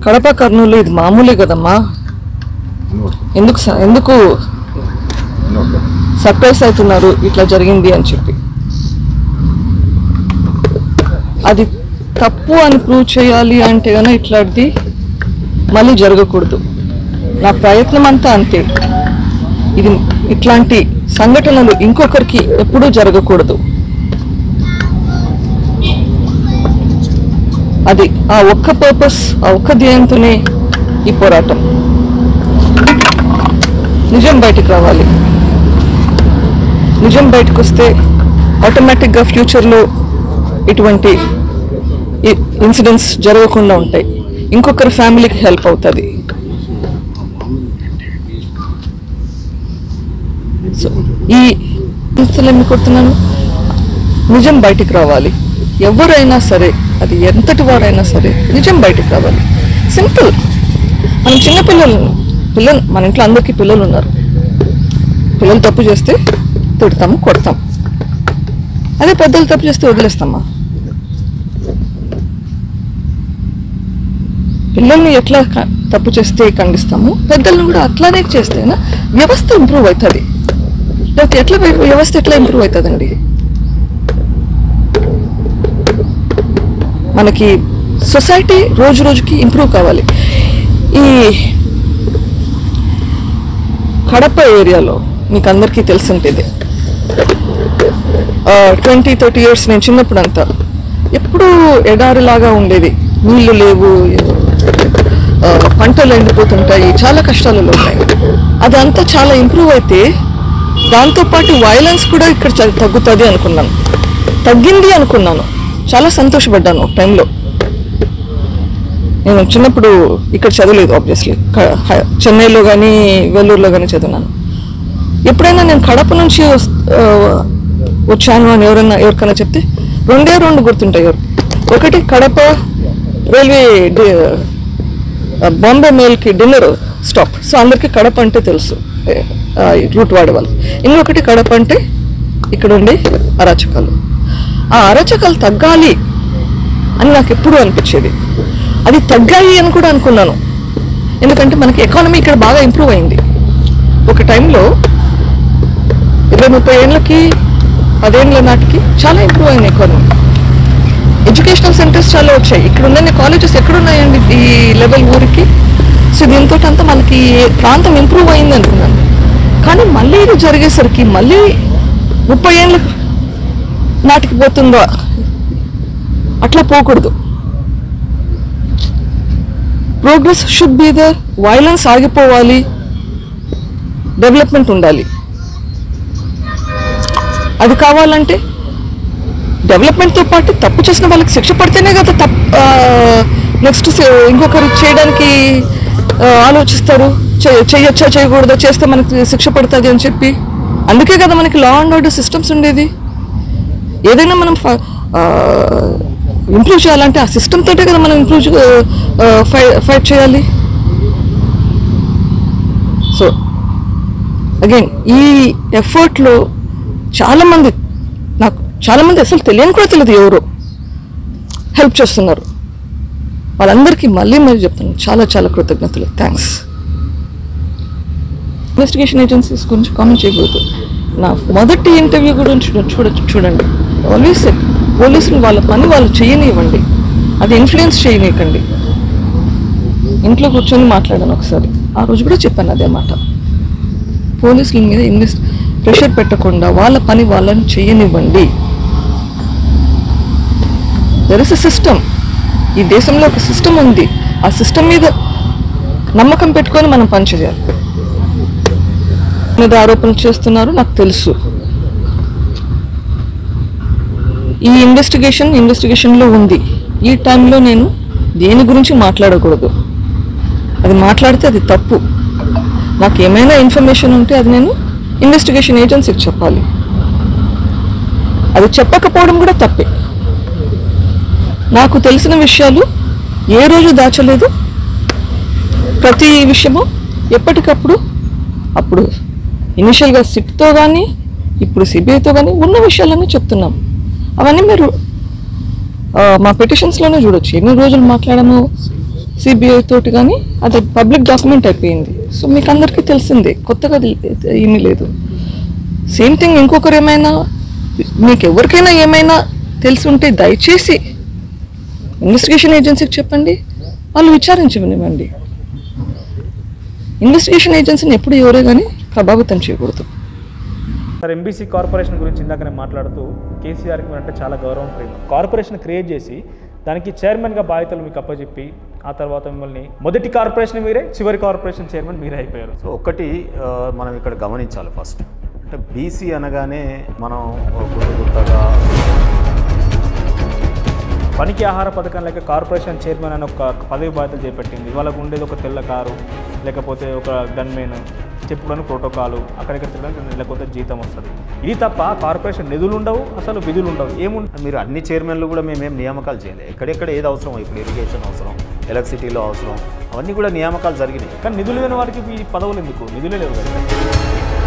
కడప కర్నూలు ఇది మామూలే కదమ్మా ఎందుకు స- ఎందుకు సర్ప్రైజ్ అవుతున్నారు ఇట్లా జరిగింది అని చెప్పి అది తప్పు అని ప్రూవ్ చేయాలి అంటే గన ఇట్లాంటిది మళ్ళీ జరగకూడదు నా ప్రయత్నం అంతా అంతే ఇది ఇట్లాంటి సంఘటనలు ఇంకొకరికి ఎప్పుడూ జరగకూడదు అది ఆ ఒక్క పర్పస్ ఆ ఒక్క ధ్యేయంతోనే ఈ పోరాటం నిజం బయటకు రావాలి నిజం బయటకు వస్తే ఆటోమేటిక్గా ఫ్యూచర్లో ఇటువంటి ఇన్సిడెంట్స్ జరగకుండా ఉంటాయి ఇంకొకరి ఫ్యామిలీకి హెల్ప్ అవుతుంది సో ఈ సంస్థలు ఏమి కొడుతున్నాను నిజం బయటికి రావాలి ఎవరైనా సరే అది ఎంతటి వాడైనా సరే నిజం బయటికి రావాలి సింపుల్ మనం చిన్న పిల్లలు పిల్లలు మన ఇంట్లో అందరికీ పిల్లలు ఉన్నారు పిల్లలు తప్పు చేస్తే తిడతాము కొడతాం అదే పెద్దలు తప్పు చేస్తే వదిలేస్తామా పిల్లల్ని ఎట్లా క- తప్పు చేస్తే ఖండిస్తాము పెద్దలను కూడా అట్లానే చేస్తేనా వ్యవస్థ ఇంప్రూవ్ అవుతుంది లేకపోతే ఎట్లా వ్య- వ్యవస్థ ఎట్లా ఇంప్రూవ్ అవుతుందండి మనకి సొసైటీ రోజు రోజుకి ఇంప్రూవ్ కావాలి ఈ కడప ఏరియాలో మీకు అందరికీ తెలిసింటేది ట్వంటీ థర్టీ ఇయర్స్ నేను చిన్నప్పుడు అంతా ఎప్పుడూ ఎడారిలాగా ఉండేది నీళ్లు లేవు ఆ, పంటలు ఎండిపోతుంటాయి చాలా కష్టాలలో ఉన్నాయి అదంతా చాలా ఇంప్రూవ్ అయితే దాంతోపాటు వైలెన్స్ కూడా ఇక్కడ చ- తగ్గుతుంది అనుకున్నాను తగ్గింది అనుకున్నాను చాలా సంతోషపడ్డాను ఒక టైంలో నేను చిన్నప్పుడు ఇక్కడ చదవలేదు ఆబ్వియస్లీ చెన్నైలో కానీ వెల్లూరులో కానీ చదివినాను ఎప్పుడైనా నేను కడప నుంచి వస్- ఆ, వచ్చాను అని ఎవరైనా ఎవరికైనా చెప్తే రెండే రెండు గుర్తుంటాయి ఎవరు ఒకటి కడప రైల్వే డి- ఆ, బాంబే మెయిల్కి డిన్నర్ స్టాప్ సో అందరికీ కడప అంటే తెలుసు ఏ, ఆ, ఈ రూట్ వాడేవాళ్ళు ఇంకొకటి కడప అంటే ఇక్కడ ఉండే అరాచకాలు ఆ అరాచకాలు తగ్గాలి అని నాకు ఎప్పుడూ అనిపించేది అది తగ్గాయి అని కూడా అనుకున్నాను ఎందుకంటే మనకి ఎకానమీ ఇక్కడ బాగా ఇంప్రూవ్ అయింది ఒక టైంలో ఇరవై ముప్పై ఏళ్ళకి పదేళ్ళ నాటికి చాలా ఇంప్రూవ్ అయింది ఎకానమీ ఎడ్యుకేషనల్ సెంటర్స్ చాలా వచ్చాయి ఇక్కడ ఉన్న కాలేజెస్ ఎక్కడున్నాయండి ఈ లెవెల్ ఊరికి సో దీంతో అంతా మనకి ప్రాంతం ఇంప్రూవ్ అయింది అనుకున్నాను కానీ మళ్ళీ ఇది జరిగేసరికి మళ్ళీ ముప్పై ఏళ్ళ నాటికి పోతుందో అట్లా పోకూడదు progress should be there violence ఆగిపోవాలి డెవలప్మెంట్ ఉండాలి అది కావాలంటే డెవలప్మెంట్తో పాటు తప్పు చేసిన వాళ్ళకి శిక్ష పడితేనే కదా తప్పు నెక్స్ట్ ఇంకొకరు చేయడానికి ఆ, ఆలోచిస్తారు చెయ్య- చెయ్యొచ్చా చేయకూడదా చేస్తే మనకి శిక్ష పడుతుంది అని చెప్పి అందుకే కదా మనకి లా అండ్ ఆర్డర్ సిస్టమ్స్ ఉండేది ఏదైనా మనం ఇంప్రూవ్ చేయాలంటే ఆ సిస్టమ్ తోటే కదా మనం ఇంప్రూవ్ ఫైట్ చేయాలి సో అగైన్ ఈ ఎఫర్ట్లో చాలామంది నాకు చాలామంది అసలు తెలియని కూడా తెలియదు ఎవరు హెల్ప్ చేస్తున్నారు వాళ్ళందరికీ మళ్ళీ మళ్ళీ చెప్తాను చాలా చాలా కృతజ్ఞతలు థ్యాంక్స్ ఇన్వెస్టిగేషన్ ఏజెన్సీస్ గురించి కామెంట్ చేయకూడదు నా మొదటి ఇంటర్వ్యూ గురించి చూడ చూడండి ఆల్వేస్ సెట్ పోలీసులు వాళ్ళ పని వాళ్ళు చేయనివ్వండి అది ఇన్ఫ్లుయెన్స్ చేయనీయకండి ఇంట్లో కూర్చొని మాట్లాడాను ఒకసారి ఆ రోజు కూడా చెప్పాను అదే మాట పోలీసుల మీద ఇన్వెస్ట్ ప్రెషర్ పెట్టకుండా వాళ్ళ పని వాళ్ళని చేయనివ్వండి దెర్ ఇస్ అ సిస్టమ్ ఈ దేశంలో ఒక సిస్టమ్ ఉంది ఆ సిస్టమ్ మీద నమ్మకం పెట్టుకొని మనం పనిచేయాలి మీద ఆరోపణలు చేస్తున్నారు నాకు తెలుసు ఈ ఇన్వెస్టిగేషన్ ఇన్వెస్టిగేషన్లో ఉంది ఈ టైంలో నేను దేని గురించి మాట్లాడకూడదు అది మాట్లాడితే అది తప్పు నాకు ఏమైనా ఇన్ఫర్మేషన్ ఉంటే అది నేను ఇన్వెస్టిగేషన్ ఏజెన్సీకి చెప్పాలి అది చెప్పకపోవడం కూడా తప్పే నాకు తెలిసిన విషయాలు ఏ రోజు దాచలేదు ప్రతి విషయము ఎప్పటికప్పుడు అప్పుడు ఇనిషియల్గా సిట్తో కానీ ఇప్పుడు సిబిఐతో కానీ ఉన్న విషయాలన్నీ చెప్తున్నాం అవన్నీ మీరు ఆ, మా పిటిషన్స్లోనే చూడొచ్చు ఎన్ని రోజులు మాట్లాడాము సిబిఐ తోటి కానీ అది పబ్లిక్ డాక్యుమెంట్ అయిపోయింది సో మీకు అందరికీ తెలిసిందే కొత్తగా అది ఏమీ లేదు సేమ్ థింగ్ ఇంకొకరు ఏమైనా మీకు ఎవరికైనా ఏమైనా తెలిసి ఉంటే దయచేసి ఇన్వెస్టిగేషన్ ఏజెన్సీకి చెప్పండి వాళ్ళు విచారించనివ్వండి ఇన్వెస్టిగేషన్ ఏజెన్సీని ఎప్పుడు ఎవరే కానీ ప్రభావితం చేయకూడదు సార్ ఎంబీసీ కార్పొరేషన్ గురించి ఇందాక నేను మాట్లాడుతూ కేసీఆర్కి మీరు అంటే చాలా గౌరవం ప్రేమ కార్పొరేషన్ క్రియేట్ చేసి దానికి చైర్మన్గా బాధ్యతలు మీకు అప్పచెప్పి ఆ తర్వాత మిమ్మల్ని మొదటి కార్పొరేషన్ మీరే చివరి కార్పొరేషన్ చైర్మన్ మీరే అయిపోయారు సో ఒకటి ఆ, మనం ఇక్కడ గమనించాలి ఫస్ట్ అంటే బీసీ అనగానే మనం గుర్తు గుర్తగా పనికి ఆహార పథకం లేక కార్పొరేషన్ చైర్మన్ అని ఒక పదవి బాధ్యతలు చేపట్టింది వాళ్ళకు ఉండేది ఒక తెల్ల కారు లేకపోతే ఒక గన్మెన్ చెప్పుడానికి ప్రోటోకాలు అక్కడిక్కడ తిరగడానికి లేకపోతే జీతం వస్తుంది ఇది తప్ప కార్పొరేషన్ నిధులు ఉండవు అసలు విధులు ఉండవు ఏముండవు మీరు అన్ని చైర్మన్లు కూడా మేమేం నియామకాలు చేయలేదు ఎక్కడెక్కడ ఏది అవసరం ఇప్పుడు ఇరిగేషన్ అవసరం ఎలక్ట్రిసిటీలో అవసరం అవన్నీ కూడా నియామకాలు జరిగినాయి కానీ నిధులు లేని వారికి ఈ పదవులు ఎందుకు నిధులే లేవు కదా